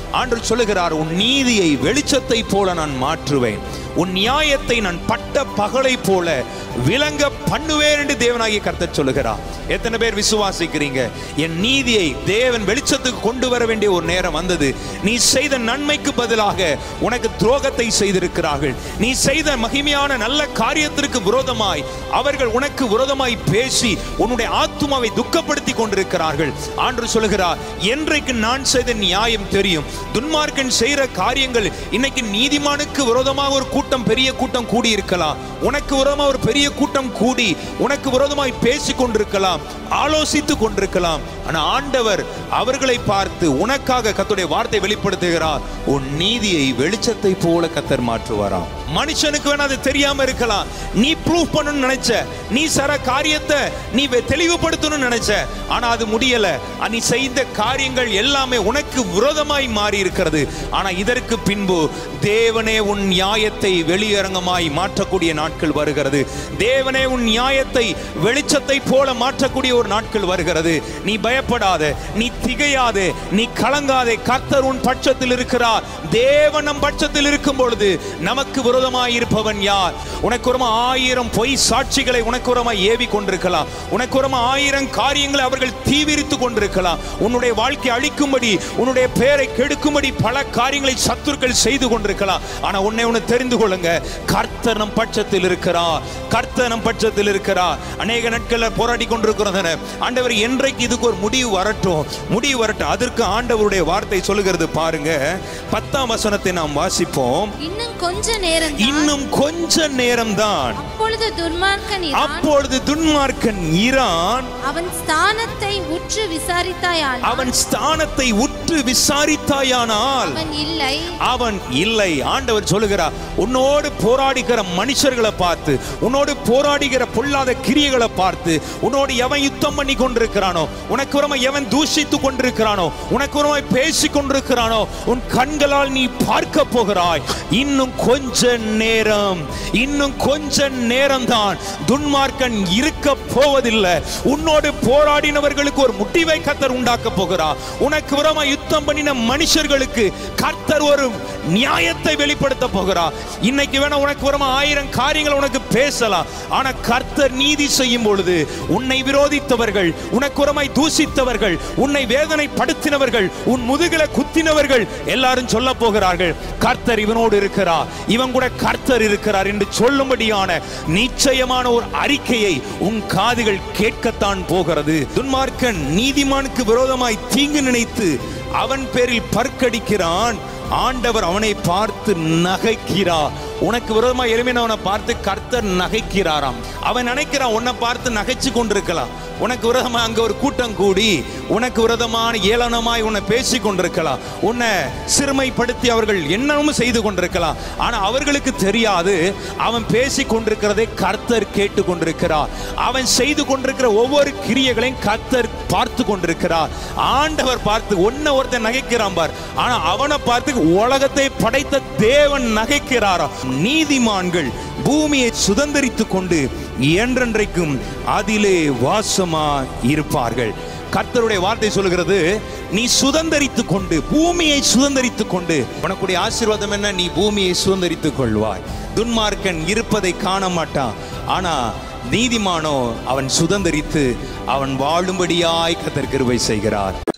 ஆண்டு சொல்லுகிறார் உன் நீதியை வெளிச்சத்தை போல நான் மாற்றுவேன் உன் நியாயத்தை நான் பட்ட பகலை போல விளங்க பண்ணுவேன் என்று தேவனாகிய கர்த்தர் சொல்லுகிறார் எத்தனை பேர் விசுவாசிக்கிறீங்க என் நீதியை தேவன் வெளிச்சத்துக்கு கொண்டு வர வேண்டிய ஒரு நேரம் வந்தது நீ செய்த நன்மைக்கு பதிலாக உனக்கு துரோகத்தை செய்திருக்கிறார்கள் நீ செய்த மகிமையான நல்ல காரியத்திற்கு விரோதமாய் அவர்கள் உனக்கு விரோதமாய் பேசி உன்னுடைய ஆத்துமாவை துக்கப்படுத்தி கொண்டிருக்கிறார்கள் ஆண்டு சொல்லுகிறார் என்றைக்கு நான் செய்த நியாயம் தெரியும் துன்மார்க்கன் செய்கிற காரியங்கள் இன்னைக்கு நீதிமானுக்கு விரோதமாக ஒரு கூட்டம் பெரிய கூட்டம் கூடி இருக்கலாம் உனக்கு விரோதமாக ஒரு பெரிய கூட்டம் கூடி உனக்கு விரோதமாய் பேசி கொண்டிருக்கலாம் ஆலோசித்து கொண்டிருக்கலாம் ஆனா ஆண்டவர் அவர்களை பார்த்து உனக்காக கத்துடைய வார்த்தை வெளிப்படுத்துகிறார் உன் நீதியை வெளிச்சத்தை போல கத்தர் மாற்றுவாராம் மனுஷனுக்கு வேணா அது தெரியாம இருக்கலாம் நீ ப்ரூவ் பண்ணணும்னு நினைச்ச நீ சர காரியத்தை நீ வெ- தெளிவுபடுத்தணும்னு நினைச்ச ஆனா அது முடியல அ, நீ செய்த காரியங்கள் எல்லாமே உனக்கு விரோதமாய் மாறி இருக்கிறது ஆனா இதற்கு பின்பு தேவனே உன் நியாயத்தை வெளியரங்கமாய் மாற்றக்கூடிய நாட்கள் வருகிறது தேவனே உன் நியாயத்தை வெளிச்சத்தை போல மாற்றக்கூடிய ஒரு நாட்கள் வருகிறது நீ பயப்படாத நீ திகையாதே நீ கலங்காதே கர்த்தர் உன் பட்சத்தில் இருக்கிறார் தேவன் நம் பட்சத்தில் இருக்கும் பொழுது நமக்கு விரோதமாய் இருப்பவன் யார் உனக்கு ஒரு ஆயிரம் பொய் சாட்சிகளை உனக்கு ஒரு ஏவி கொண்டிருக்கலாம் உனக்கு ஒரு ஆயிரம் காரியங்களை அவர்கள் தீவிரித்து கொண்டிருக்கலாம் உன்னுடைய வாழ்க்கை அழிக்கும்படி உன்னுடைய பெயரை கெடுக்கும்படி பல காரியங்களை சத்துருக்கள் செய்து கொண்டிருக்கலாம் ஆனா உன்னை ஒன்று தெரிந்து கொள்ளுங்க கர்த்தர் நம் பட்சத்தில் இருக்கிறார் கர்த்தர் நம் பட்சத்தில் இருக்கிறார் அநேக நாட்களில் போராடி கொண்டிருக்கிறதன ஆண்டவர் என்றைக்கு இதுக்கு ஒரு முடிவு வரட்டும் முடிவு வரட்டும் அதற்கு ஆண்டவருடைய வார்த்தை சொல்லுகிறது பாருங்க பத்தாம் வசனத்தை நாம் வாசிப்போம் இன்னும் கொஞ்ச நேரம் இன்னும் கொஞ்ச நேரம்தான் அப்பொழுது துன்மார்க்கன் இரான். அப்பொழுது துன்மார்க்கன் ஈரான் அவன் ஸ்தானத்தை உற்று விசாரித்தாயால் அவன் ஸ்தானத்தை உற்று விசாரித்தாயானால் அவன் இல்லை அவன் இல்லை ஆண்டவர் சொல்லுகிறார் உன்னோடு போராடுகிற மனுஷர்களை பார்த்து உன்னோடு போராடுகிற பொல்லாத கிரியைகளை பார்த்து உன்னோடு எவன் யுத்தம் பண்ணி கொண்டிருக்கிறானோ உனக்கு உரமா எவன் தூஷித்து கொண்டிருக்கிறானோ உனக்கு உரமாய் பேசி கொண்டிருக்கிறானோ உன் கண்களால் நீ பார்க்க போகிறாய் இன்னும் கொஞ்ச நேரம் இன்னும் கொஞ்ச நேரம் தான் துன்மார்க்கன் இருக்க போவதில்லை உன்னோடு போராடினவர்களுக்கு ஒரு முடிவை கத்தர் உண்டாக்க போகிறார் உனக்கு விரமா யுத்தம் பண்ணின மனுஷர்களுக்கு கர்த்தர் ஒரு நியாயத்தை வெளிப்படுத்த போகிறார் இன்னைக்கு வேணா உனக்கு விரமா ஆயிரம் காரியங்கள் உனக்கு பேசலாம் ஆனா கர்த்தர் நீதி செய்யும் பொழுது உன்னை விரோதித்தவர்கள் உனக்கு உரமாய் தூசித்தவர்கள் உன்னை வேதனைப்படுத்தினவர்கள் உன் முதுகில குத்தினவர்கள் எல்லாரும் சொல்ல போகிறார்கள் கர்த்தர் இவனோடு இருக்கிறார் இவன் கூட கர்த்தர் இருக்கிறார் என்று சொல்லும்படியான நிச்சயமான ஒரு அறிக்கையை உன் காதுகள் கேட்கத்தான் போகிறது துன்மார்க்கன் நீதிமானுக்கு விரோதமாய் தீங்கு நினைத்து அவன் பேரில் பற்கடிக்கிறான் ஆண்டவர் அவனை பார்த்து நகைக்கிறார் உனக்கு விரோதமா எளிமையானவனை பார்த்து கர்த்தர் நகைக்கிறாராம் அவன் நினைக்கிறான் உன்னை பார்த்து நகைச்சு கொண்டிருக்கலாம் உனக்கு விரோதமா அங்க ஒரு கூட்டம் கூடி உனக்கு விரோதமான ஏளனமாய் உன்னை பேசி கொண்டிருக்கலாம் உன்னை சிறுமைப்படுத்தி அவர்கள் என்னவும் செய்து கொண்டிருக்கலாம் ஆனா அவர்களுக்கு தெரியாது அவன் பேசி கொண்டிருக்கிறதை கர்த்தர் கேட்டு கொண்டிருக்கிறார் அவன் செய்து கொண்டிருக்கிற ஒவ்வொரு கிரியைகளையும் கர்த்தர் பார்த்து கொண்டிருக்கிறார் ஆண்டவர் பார்த்து ஒன்ன ஒருத்தன் நகைக்கிறான் பார் ஆனா அவனை பார்த்து உலகத்தை படைத்த தேவன் நகைக்கிறாராம் நீதிமான்கள் பூமியை சுதந்தரித்துக் கொண்டு என்றென்றைக்கும் அதிலே வாசமா இருப்பார்கள் கர்த்தருடைய வார்த்தை சொல்லுகிறது நீ சுதந்தரித்துக் கொண்டு பூமியை சுதந்தரித்துக் கொண்டு உனக்குடைய ஆசீர்வாதம் என்ன நீ பூமியை சுதந்தரித்துக் கொள்வாய் துன்மார்க்கன் இருப்பதை காண மாட்டான் ஆனா நீதிமானோ அவன் சுதந்தரித்து அவன் வாழும்படியாய் கத்தர் கிருபை செய்கிறார்